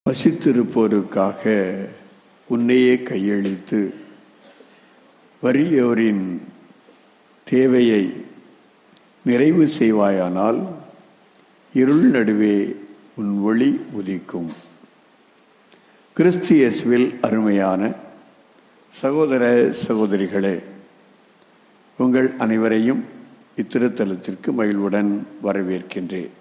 பசித்திருப்போருக்காக உன்னையே கையளித்து வறியோரின் தேவையை நிறைவு செய்வாயானால் இருள் நடுவே உன் ஒளி உதிக்கும் கிறிஸ்து இயேசுவில் அருமையான சகோதர சகோதரிகளே உங்கள் அனைவரையும் இத்திருத்தலத்திற்கு மகிழ்வுடன் வரவேற்கின்றேன்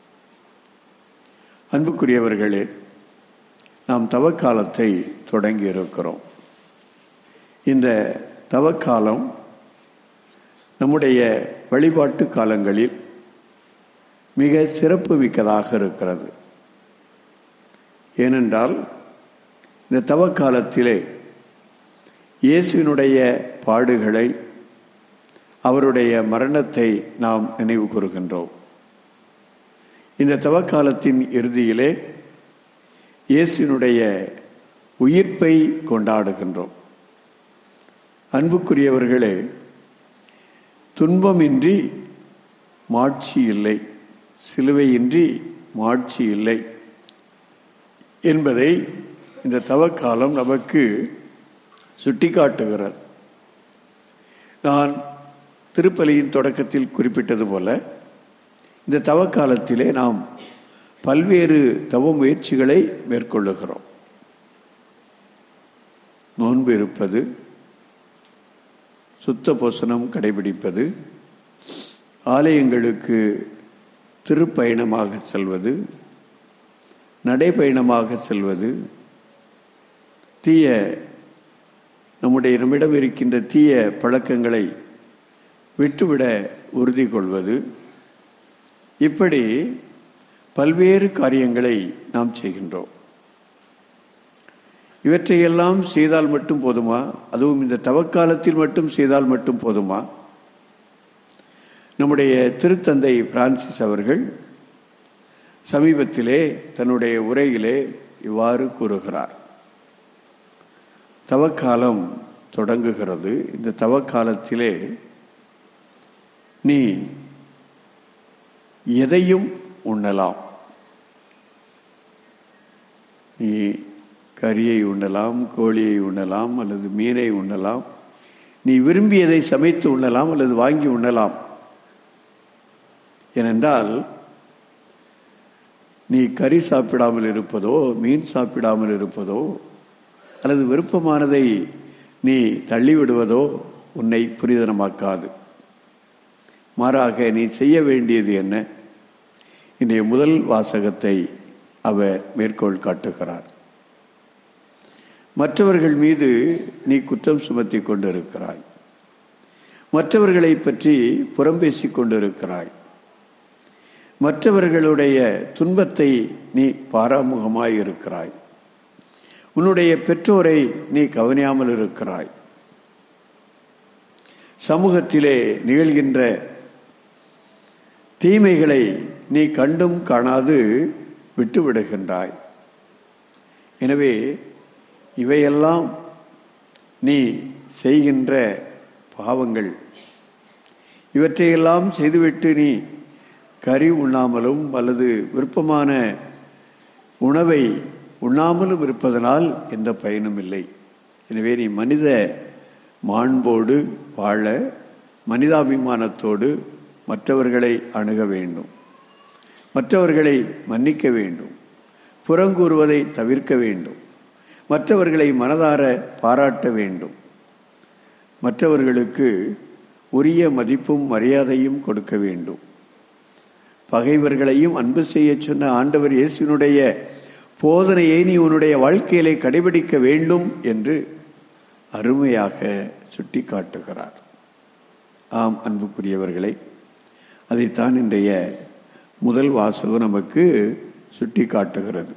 அன்புக்குரியவர்களே நாம் தவக்காலத்தை தொடங்கி இருக்கிறோம் இந்த தவக்காலம் நம்முடைய வழிபாட்டு காலங்களில் மிக சிறப்பு மிக்கதாக இருக்கிறது ஏனென்றால் இந்த தவக்காலத்திலே இயேசுவினுடைய பாடுகளை அவருடைய மரணத்தை நாம் நினைவு கூறுகின்றோம் இந்த தவக்காலத்தின் இறுதியிலே இயேசுவினுடைய உயிர்ப்பை கொண்டாடுகின்றோம் அன்புக்குரியவர்களே துன்பமின்றி மாட்சி இல்லை சிலுவையின்றி மாட்சி இல்லை என்பதை இந்த தவக்காலம் நமக்கு சுட்டிக்காட்டுகிறது நான் திருப்பலியின் தொடக்கத்தில் குறிப்பிட்டது போல இந்த தவக்காலத்திலே நாம் பல்வேறு தவ முயற்சிகளை மேற்கொள்ளுகிறோம் நோன்பு இருப்பது சுத்த போசனம் கடைபிடிப்பது ஆலயங்களுக்கு திருப்பயணமாக செல்வது நடைப்பயணமாக செல்வது தீய நம்முடைய நம்மிடம் இருக்கின்ற தீய பழக்கங்களை விட்டுவிட உறுதி கொள்வது இப்படி பல்வேறு காரியங்களை நாம் செய்கின்றோம் இவற்றையெல்லாம் செய்தால் மட்டும் போதுமா அதுவும் இந்த தவக்காலத்தில் மட்டும் செய்தால் மட்டும் போதுமா நம்முடைய திருத்தந்தை பிரான்சிஸ் அவர்கள் சமீபத்திலே தன்னுடைய உரையிலே இவ்வாறு கூறுகிறார் தவக்காலம் தொடங்குகிறது இந்த தவக்காலத்திலே நீ எதையும் உண்ணலாம் நீ கறியை உண்ணலாம் கோழியை உண்ணலாம் அல்லது மீனை உண்ணலாம் நீ விரும்பியதை சமைத்து உண்ணலாம் அல்லது வாங்கி உண்ணலாம் ஏனென்றால் நீ கறி சாப்பிடாமல் இருப்பதோ மீன் சாப்பிடாமல் இருப்பதோ அல்லது விருப்பமானதை நீ தள்ளிவிடுவதோ உன்னை புரிதனமாக்காது மாறாக நீ செய்ய வேண்டியது என்ன இன்றைய முதல் வாசகத்தை அவர் மேற்கோள் காட்டுகிறார் மற்றவர்கள் மீது நீ குற்றம் சுமத்தி கொண்டிருக்கிறாய் மற்றவர்களை பற்றி புறம்பேசி கொண்டிருக்கிறாய் மற்றவர்களுடைய துன்பத்தை நீ பாராமுகமாய் இருக்கிறாய் உன்னுடைய பெற்றோரை நீ கவனியாமல் இருக்கிறாய் சமூகத்திலே நிகழ்கின்ற தீமைகளை நீ கண்டும் காணாது விட்டுவிடுகின்றாய் எனவே இவையெல்லாம் நீ செய்கின்ற பாவங்கள் இவற்றையெல்லாம் செய்துவிட்டு நீ கறி உண்ணாமலும் அல்லது விருப்பமான உணவை உண்ணாமலும் இருப்பதனால் எந்த பயனும் இல்லை எனவே நீ மனித மாண்போடு வாழ மனிதாபிமானத்தோடு மற்றவர்களை அணுக வேண்டும் மற்றவர்களை மன்னிக்க வேண்டும் புறங்கூறுவதை தவிர்க்க வேண்டும் மற்றவர்களை மனதார பாராட்ட வேண்டும் மற்றவர்களுக்கு உரிய மதிப்பும் மரியாதையும் கொடுக்க வேண்டும் பகைவர்களையும் அன்பு செய்ய சொன்ன ஆண்டவர் இயேசுவினுடைய போதனையை நீ உன்னுடைய வாழ்க்கையிலே கடைபிடிக்க வேண்டும் என்று அருமையாக சுட்டி காட்டுகிறார் ஆம் அன்புக்குரியவர்களே அதைத்தான் இன்றைய முதல் வாசகம் நமக்கு சுட்டி காட்டுகிறது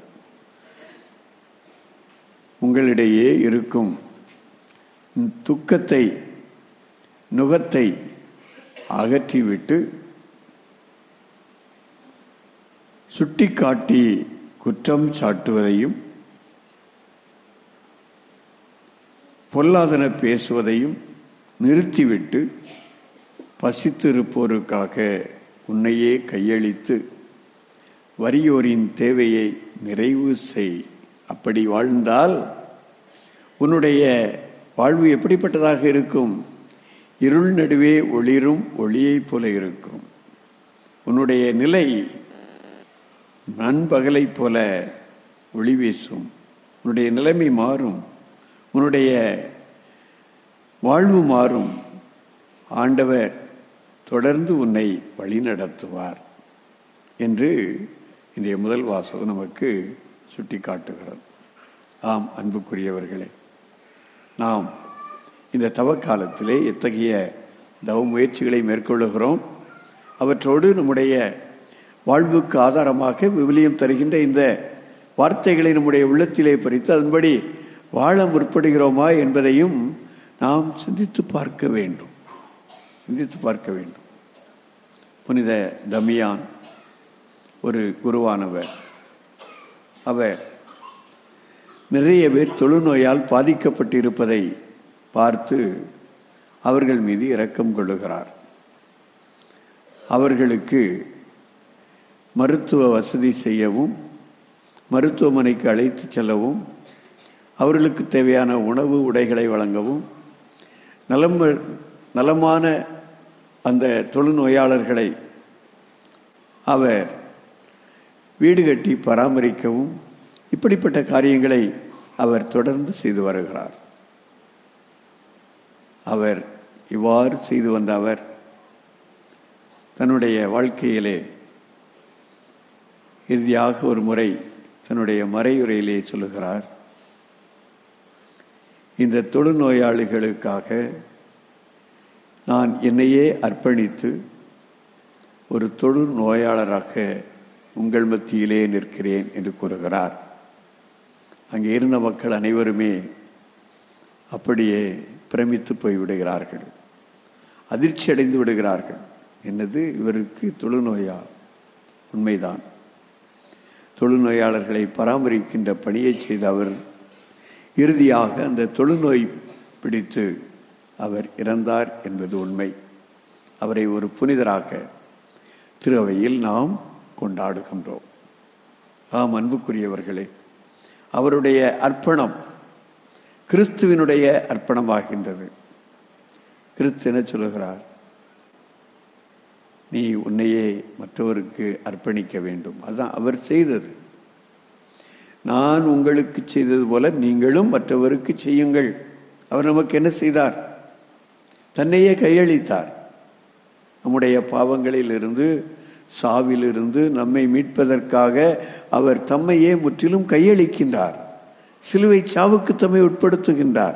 உங்களிடையே இருக்கும் துக்கத்தை நுகத்தை அகற்றிவிட்டு சுட்டிக்காட்டி குற்றம் சாட்டுவதையும் பொல்லாதன பேசுவதையும் நிறுத்திவிட்டு பசித்திருப்போருக்காக உன்னையே கையளித்து வறியோரின் தேவையை நிறைவு செய் அப்படி வாழ்ந்தால் உன்னுடைய வாழ்வு எப்படிப்பட்டதாக இருக்கும் இருள் நடுவே ஒளிரும் ஒளியைப் போல இருக்கும் உன்னுடைய நிலை நண்பகலைப் போல ஒளி வீசும் உன்னுடைய நிலைமை மாறும் உன்னுடைய வாழ்வு மாறும் ஆண்டவர் தொடர்ந்து உன்னை வழிநடத்துவார் என்று இன்றைய முதல் வாசகம் நமக்கு சுட்டி காட்டுகிறது ஆம் அன்புக்குரியவர்களே நாம் இந்த தவக்காலத்திலே எத்தகைய தவ முயற்சிகளை மேற்கொள்ளுகிறோம் அவற்றோடு நம்முடைய வாழ்வுக்கு ஆதாரமாக விவிலியம் தருகின்ற இந்த வார்த்தைகளை நம்முடைய உள்ளத்திலே பறித்து அதன்படி வாழ முற்படுகிறோமா என்பதையும் நாம் சிந்தித்து பார்க்க வேண்டும் சிந்தித்து பார்க்க வேண்டும் புனித தமியான் ஒரு குருவானவர் அவர் நிறைய பேர் தொழுநோயால் பாதிக்கப்பட்டிருப்பதை பார்த்து அவர்கள் மீது இரக்கம் கொள்ளுகிறார் அவர்களுக்கு மருத்துவ வசதி செய்யவும் மருத்துவமனைக்கு அழைத்து செல்லவும் அவர்களுக்கு தேவையான உணவு உடைகளை வழங்கவும் நலம் நலமான அந்த தொழுநோயாளர்களை அவர் வீடு கட்டி பராமரிக்கவும் இப்படிப்பட்ட காரியங்களை அவர் தொடர்ந்து செய்து வருகிறார் அவர் இவ்வாறு செய்து வந்த அவர் தன்னுடைய வாழ்க்கையிலே இறுதியாக ஒரு முறை தன்னுடைய மறையுரையிலே சொல்லுகிறார் இந்த தொழுநோயாளிகளுக்காக நான் என்னையே அர்ப்பணித்து ஒரு தொழு நோயாளராக உங்கள் மத்தியிலே நிற்கிறேன் என்று கூறுகிறார் அங்கே இருந்த மக்கள் அனைவருமே அப்படியே பிரமித்து போய்விடுகிறார்கள் அதிர்ச்சி அடைந்து விடுகிறார்கள் என்னது இவருக்கு தொழுநோயா உண்மைதான் தொழுநோயாளர்களை பராமரிக்கின்ற பணியை செய்த அவர் இறுதியாக அந்த தொழுநோய் பிடித்து அவர் இறந்தார் என்பது உண்மை அவரை ஒரு புனிதராக திருவையில் நாம் கொண்டாடுகின்றோம் ஆம் அன்புக்குரியவர்களே அவருடைய அர்ப்பணம் கிறிஸ்துவினுடைய அர்ப்பணமாகின்றது கிறிஸ்து என்ன சொல்லுகிறார் நீ உன்னையே மற்றவருக்கு அர்ப்பணிக்க வேண்டும் அதுதான் அவர் செய்தது நான் உங்களுக்கு செய்தது போல நீங்களும் மற்றவருக்கு செய்யுங்கள் அவர் நமக்கு என்ன செய்தார் தன்னையே கையளித்தார் நம்முடைய பாவங்களில் இருந்து சாவிலிருந்து நம்மை மீட்பதற்காக அவர் தம்மையே முற்றிலும் கையளிக்கின்றார் சிலுவை சாவுக்கு தம்மை உட்படுத்துகின்றார்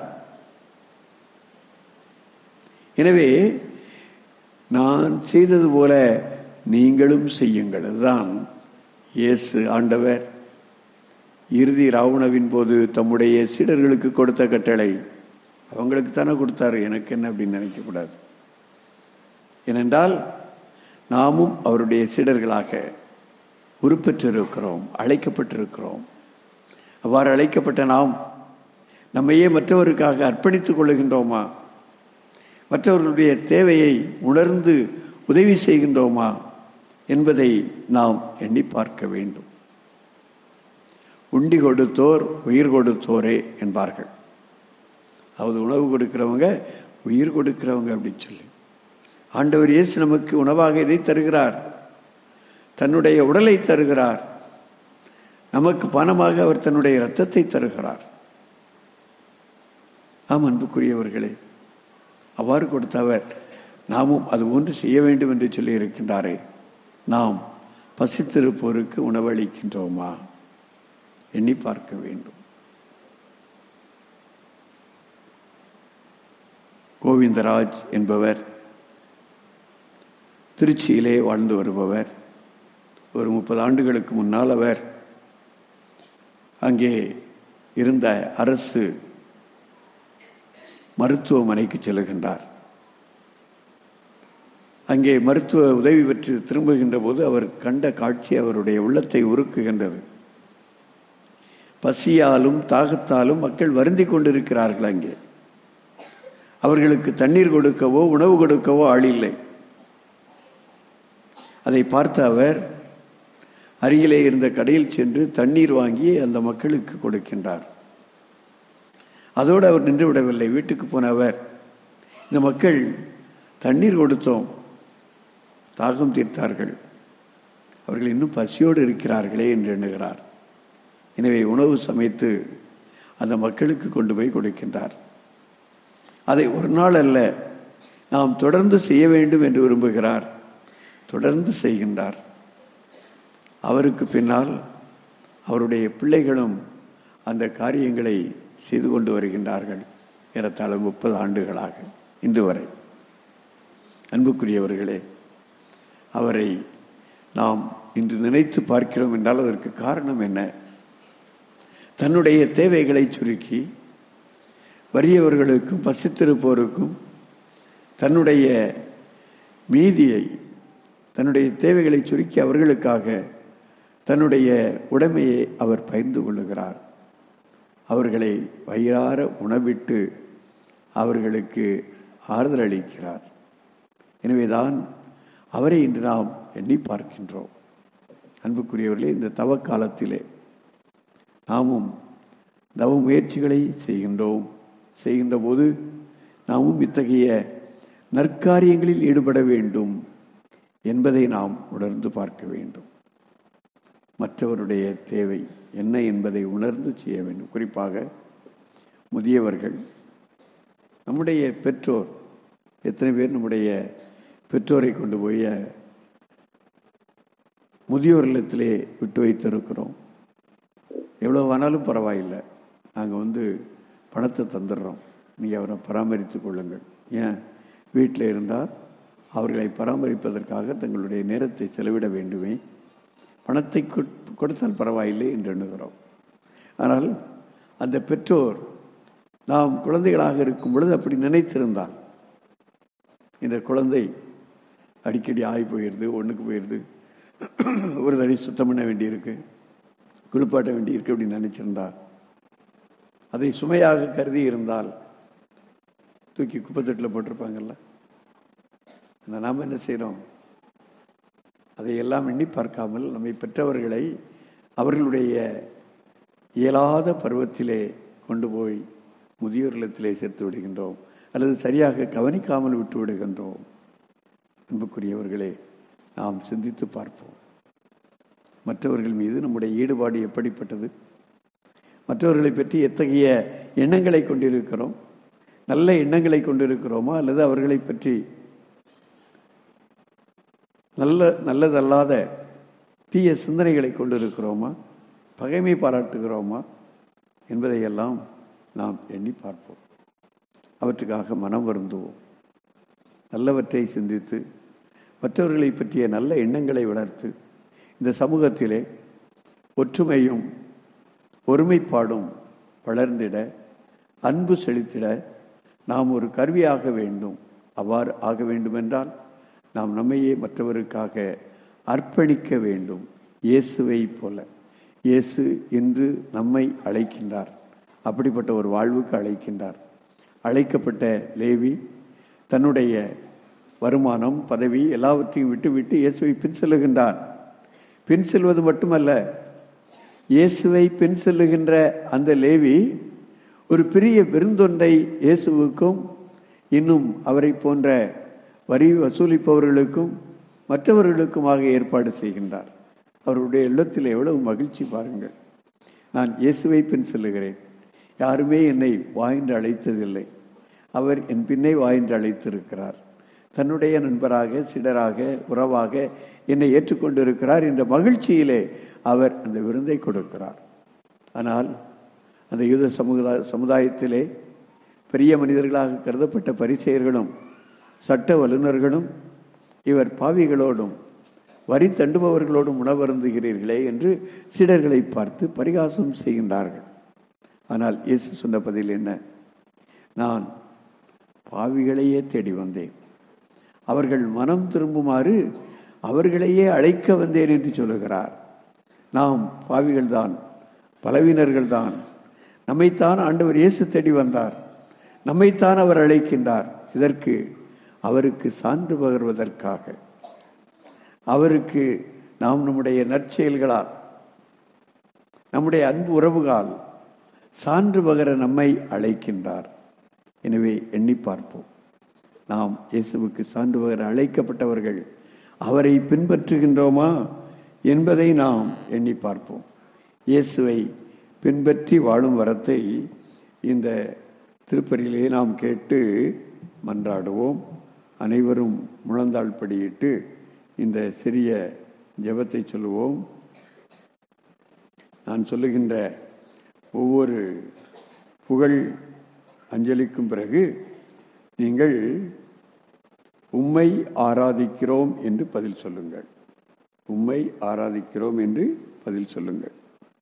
எனவே நான் செய்தது போல நீங்களும் செய்யுங்கள் அதுதான் இயேசு ஆண்டவர் இறுதி ராவணவின் போது தம்முடைய சீடர்களுக்கு கொடுத்த கட்டளை அவங்களுக்கு தானே கொடுத்தாரு எனக்கு என்ன அப்படின்னு நினைக்கக்கூடாது ஏனென்றால் நாமும் அவருடைய சீடர்களாக உருப்பெற்றிருக்கிறோம் அழைக்கப்பட்டிருக்கிறோம் அவ்வாறு அழைக்கப்பட்ட நாம் நம்மையே மற்றவருக்காக அர்ப்பணித்துக் கொள்ளுகின்றோமா மற்றவர்களுடைய தேவையை உணர்ந்து உதவி செய்கின்றோமா என்பதை நாம் எண்ணி பார்க்க வேண்டும் உண்டி கொடுத்தோர் உயிர் கொடுத்தோரே என்பார்கள் அதாவது உணவு கொடுக்கிறவங்க உயிர் கொடுக்கிறவங்க அப்படின்னு சொல்லி ஆண்டவர் இயேசு நமக்கு உணவாக இதை தருகிறார் தன்னுடைய உடலை தருகிறார் நமக்கு பணமாக அவர் தன்னுடைய இரத்தத்தை தருகிறார் ஆம் அன்புக்குரியவர்களே அவ்வாறு கொடுத்தவர் நாமும் அது ஒன்று செய்ய வேண்டும் என்று சொல்லி இருக்கின்றாரே நாம் பசித்திருப்போருக்கு உணவளிக்கின்றோமா எண்ணி பார்க்க வேண்டும் கோவிந்தராஜ் என்பவர் திருச்சியிலே வாழ்ந்து வருபவர் ஒரு முப்பது ஆண்டுகளுக்கு முன்னால் அவர் அங்கே இருந்த அரசு மருத்துவமனைக்கு செல்லுகின்றார் அங்கே மருத்துவ உதவி பெற்று திரும்புகின்ற போது அவர் கண்ட காட்சி அவருடைய உள்ளத்தை உருக்குகின்றது பசியாலும் தாகத்தாலும் மக்கள் வருந்தி கொண்டிருக்கிறார்கள் அங்கே அவர்களுக்கு தண்ணீர் கொடுக்கவோ உணவு கொடுக்கவோ ஆள் இல்லை அதை பார்த்த அவர் அருகிலே இருந்த கடையில் சென்று தண்ணீர் வாங்கி அந்த மக்களுக்கு கொடுக்கின்றார் அதோடு அவர் நின்று விடவில்லை வீட்டுக்கு போன அவர் இந்த மக்கள் தண்ணீர் கொடுத்தோம் தாகம் தீர்த்தார்கள் அவர்கள் இன்னும் பசியோடு இருக்கிறார்களே என்று எண்ணுகிறார் எனவே உணவு சமைத்து அந்த மக்களுக்கு கொண்டு போய் கொடுக்கின்றார் அதை ஒரு நாள் அல்ல நாம் தொடர்ந்து செய்ய வேண்டும் என்று விரும்புகிறார் தொடர்ந்து செய்கின்றார் அவருக்கு பின்னால் அவருடைய பிள்ளைகளும் அந்த காரியங்களை செய்து கொண்டு வருகின்றார்கள் ஏறத்தாழ முப்பது ஆண்டுகளாக இன்று வரை அன்புக்குரியவர்களே அவரை நாம் இன்று நினைத்து பார்க்கிறோம் என்றால் அதற்கு காரணம் என்ன தன்னுடைய தேவைகளை சுருக்கி வறியவர்களுக்கும் பசித்திருப்போருக்கும் தன்னுடைய மீதியை தன்னுடைய தேவைகளை சுருக்கி அவர்களுக்காக தன்னுடைய உடைமையை அவர் பகிர்ந்து கொள்ளுகிறார் அவர்களை வயிறார உணவிட்டு அவர்களுக்கு ஆறுதல் அளிக்கிறார் எனவேதான் அவரை இன்று நாம் எண்ணி பார்க்கின்றோம் அன்புக்குரியவர்களே இந்த தவ காலத்திலே நாமும் தவ முயற்சிகளை செய்கின்றோம் செய்கின்ற போது நாமும் இத்தகைய நற்காரியங்களில் ஈடுபட வேண்டும் என்பதை நாம் உணர்ந்து பார்க்க வேண்டும் மற்றவருடைய தேவை என்ன என்பதை உணர்ந்து செய்ய வேண்டும் குறிப்பாக முதியவர்கள் நம்முடைய பெற்றோர் எத்தனை பேர் நம்முடைய பெற்றோரை கொண்டு போய் முதியோர் இல்லத்திலே விட்டு வைத்திருக்கிறோம் எவ்வளோ வேணாலும் பரவாயில்லை நாங்கள் வந்து பணத்தை தந்துடுறோம் நீங்கள் அவரை பராமரித்து கொள்ளுங்கள் ஏன் வீட்டில் இருந்தால் அவர்களை பராமரிப்பதற்காக தங்களுடைய நேரத்தை செலவிட வேண்டுமே பணத்தை கொடுத்தால் பரவாயில்லை என்று எண்ணுகிறோம் ஆனால் அந்த பெற்றோர் நாம் குழந்தைகளாக இருக்கும் பொழுது அப்படி நினைத்திருந்தால் இந்த குழந்தை அடிக்கடி ஆகி போயிடுது ஒன்றுக்கு போயிடுது ஒரு தடவை சுத்தம் பண்ண வேண்டியிருக்கு குளிப்பாட்ட வேண்டியிருக்கு அப்படின்னு நினைச்சிருந்தார் அதை சுமையாக கருதி இருந்தால் தூக்கி குப்பத்தட்டில் போட்டிருப்பாங்கல்ல நாம் என்ன செய்கிறோம் அதையெல்லாம் எண்ணி பார்க்காமல் நம்மை பெற்றவர்களை அவர்களுடைய இயலாத பருவத்திலே கொண்டு போய் முதியோர் இல்லத்திலே சேர்த்து விடுகின்றோம் அல்லது சரியாக கவனிக்காமல் விட்டு விடுகின்றோம் அன்புக்குரியவர்களே நாம் சிந்தித்து பார்ப்போம் மற்றவர்கள் மீது நம்முடைய ஈடுபாடு எப்படிப்பட்டது மற்றவர்களை பற்றி எத்தகைய எண்ணங்களை கொண்டிருக்கிறோம் நல்ல எண்ணங்களை கொண்டிருக்கிறோமா அல்லது அவர்களை பற்றி நல்ல நல்லதல்லாத தீய சிந்தனைகளை கொண்டிருக்கிறோமா பகைமை பாராட்டுகிறோமா என்பதையெல்லாம் நாம் எண்ணி பார்ப்போம் அவற்றுக்காக மனம் வருந்துவோம் நல்லவற்றை சிந்தித்து மற்றவர்களை பற்றிய நல்ல எண்ணங்களை வளர்த்து இந்த சமூகத்திலே ஒற்றுமையும் ஒருமைப்பாடும் வளர்ந்திட அன்பு செலுத்திட நாம் ஒரு கருவியாக வேண்டும் அவ்வாறு ஆக வேண்டுமென்றால் நாம் நம்மையே மற்றவருக்காக அர்ப்பணிக்க வேண்டும் இயேசுவை போல இயேசு என்று நம்மை அழைக்கின்றார் அப்படிப்பட்ட ஒரு வாழ்வுக்கு அழைக்கின்றார் அழைக்கப்பட்ட லேவி தன்னுடைய வருமானம் பதவி எல்லாவற்றையும் விட்டுவிட்டு இயேசுவை பின் செல்லுகின்றார் பின் செல்வது மட்டுமல்ல இயேசுவை பின் செல்லுகின்ற அந்த லேவி ஒரு பெரிய விருந்தொன்றை இயேசுவுக்கும் இன்னும் அவரை போன்ற வரி வசூலிப்பவர்களுக்கும் மற்றவர்களுக்குமாக ஏற்பாடு செய்கின்றார் அவருடைய இல்லத்தில் எவ்வளவு மகிழ்ச்சி பாருங்கள் நான் இயேசுவை பின் செல்லுகிறேன் யாருமே என்னை வாய்ந்து அழைத்ததில்லை அவர் என் பின்னே வாய்ந்து அழைத்திருக்கிறார் தன்னுடைய நண்பராக சிடராக உறவாக என்னை ஏற்றுக்கொண்டிருக்கிறார் என்ற மகிழ்ச்சியிலே அவர் அந்த விருந்தை கொடுக்கிறார் ஆனால் அந்த யூத சமுதாய சமுதாயத்திலே பெரிய மனிதர்களாக கருதப்பட்ட பரிசெயர்களும் சட்ட வல்லுநர்களும் இவர் பாவிகளோடும் வரி தண்டுபவர்களோடும் உணவருந்துகிறீர்களே என்று சீடர்களை பார்த்து பரிகாசம் செய்கின்றார்கள் ஆனால் இயேசு சொன்ன பதில் என்ன நான் பாவிகளையே தேடி வந்தேன் அவர்கள் மனம் திரும்புமாறு அவர்களையே அழைக்க வந்தேன் என்று சொல்லுகிறார் நாம் பாவிகள்தான் பலவீனர்கள்தான் நம்மைத்தான் ஆண்டவர் இயேசு தேடி வந்தார் நம்மைத்தான் அவர் அழைக்கின்றார் இதற்கு அவருக்கு சான்று பகர்வதற்காக அவருக்கு நாம் நம்முடைய நற்செயல்களால் நம்முடைய அன்பு உறவுகால் சான்று பகர நம்மை அழைக்கின்றார் எனவே எண்ணி பார்ப்போம் நாம் இயேசுவுக்கு சான்று பகர அழைக்கப்பட்டவர்கள் அவரை பின்பற்றுகின்றோமா என்பதை நாம் எண்ணி பார்ப்போம் இயேசுவை பின்பற்றி வாழும் வரத்தை இந்த திருப்பலியிலே நாம் கேட்டு மன்றாடுவோம் அனைவரும் முழந்தாள் படியிட்டு இந்த சிறிய ஜெபத்தை சொல்லுவோம் நான் சொல்லுகின்ற ஒவ்வொரு புகழ் அஞ்சலிக்கும் பிறகு நீங்கள் உம்மை ஆராதிக்கிறோம் என்று பதில் சொல்லுங்கள் உம்மை ஆராதிக்கிறோம் என்று பதில் சொல்லுங்கள்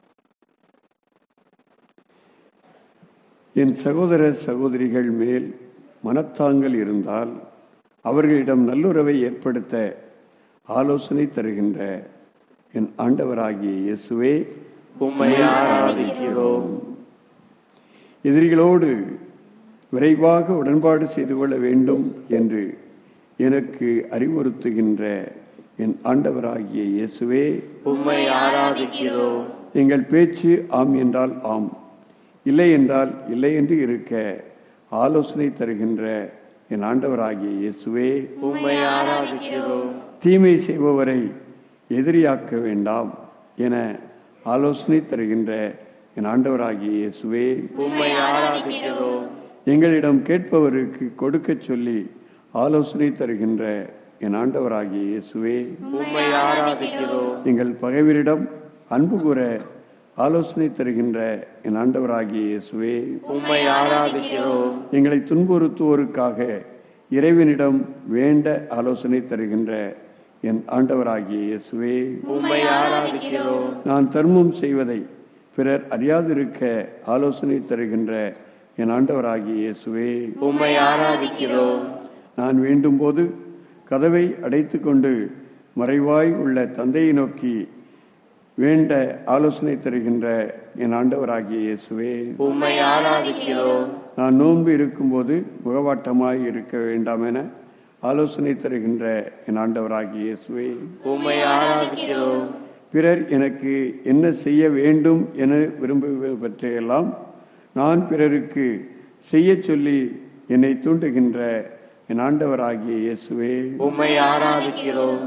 என் சகோதர சகோதரிகள் மேல் மனத்தாங்கல் இருந்தால் அவர்களிடம் நல்லுறவை ஏற்படுத்த ஆலோசனை தருகின்ற என் ஆண்டவராகிய இயேசுவே உம்மை ஆராதிக்கிறோம் எதிரிகளோடு விரைவாக உடன்பாடு செய்து கொள்ள வேண்டும் என்று எனக்கு அறிவுறுத்துகின்ற என் ஆண்டவராகிய இயேசுவே உம்மை ஆராதிக்கிறோம் எங்கள் பேச்சு ஆம் என்றால் ஆம் இல்லை என்றால் இல்லை என்று இருக்க ஆலோசனை தருகின்ற என் ஆண்டவராகிய இயேசுவே உம்மை ஆராதிக்கிறோம் தீமை செய்பவரை எதிரியாக்க வேண்டாம் என ஆலோசனை தருகின்ற என் ஆண்டவராகிய இயேசுவே உம்மை ஆராதிக்கிறோம் எங்களிடம் கேட்பவருக்கு கொடுக்கச் சொல்லி ஆலோசனை தருகின்ற என் ஆண்டவராகிய இயேசுவே உம்மை ஆராதிக்கிறோம் எங்கள் பகைவரிடம் அன்பு கூற ஆலோசனை தருகின்ற என் ஆண்டவராகிய இயேசுவே உம்மை ஆராதிக்கிறோம் எங்களை துன்புறுத்துவோருக்காக இறைவனிடம் வேண்ட ஆலோசனை தருகின்ற என் ஆண்டவராகிய இயேசுவே உம்மை ஆராதிக்கிறோம் நான் தர்மம் செய்வதை பிறர் அறியாதிருக்க ஆலோசனை தருகின்ற என் ஆண்டவராகிய இயேசுவே உம்மை ஆராதிக்கிறோம் நான் வேண்டும்போது கதவை அடைத்துக்கொண்டு மறைவாய் உள்ள தந்தையை நோக்கி வேண்ட ஆலோசனை தருகின்ற என் ஆண்டவராகிய இயேசுவே உம்மை ஆராதிக்கிறோம் நான் நோன்பு இருக்கும்போது முகவாட்டமாய் இருக்க வேண்டாம் என ஆலோசனை தருகின்ற என் ஆண்டவராகிய இயேசுவே உம்மை ஆராதிக்கிறோம் பிறர் எனக்கு என்ன செய்ய வேண்டும் என விரும்புவற்றையெல்லாம் நான் பிறருக்கு செய்யச் சொல்லி என்னை தூண்டுகின்ற என் ஆண்டவராகிய இயேசுவே உம்மை ஆராதிக்கிறோம்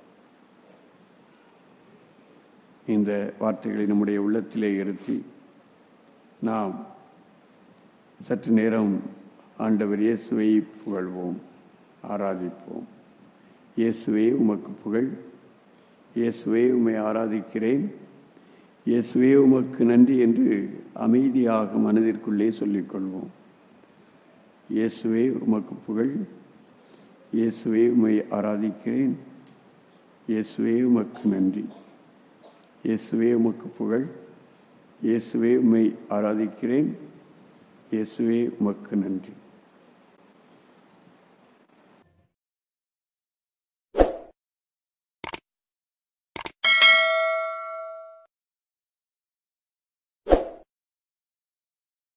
இந்த வார்த்தைகளை நம்முடைய உள்ளத்திலே இருத்தி நாம் சற்று நேரம் ஆண்டவர் இயேசுவை புகழ்வோம் ஆராதிப்போம் இயேசுவே உமக்கு புகழ் இயேசுவே உம்மை ஆராதிக்கிறேன் இயேசுவே உமக்கு நன்றி என்று அமைதியாக மனதிற்குள்ளே சொல்லிக்கொள்வோம் இயேசுவே உமக்கு புகழ் இயேசுவே உம்மை ஆராதிக்கிறேன் இயேசுவே உமக்கு நன்றி இயேசுவே உமக்கு புகழ் இயேசுவே உம்மை ஆராதிக்கிறேன் இயேசுவே உமக்கு நன்றி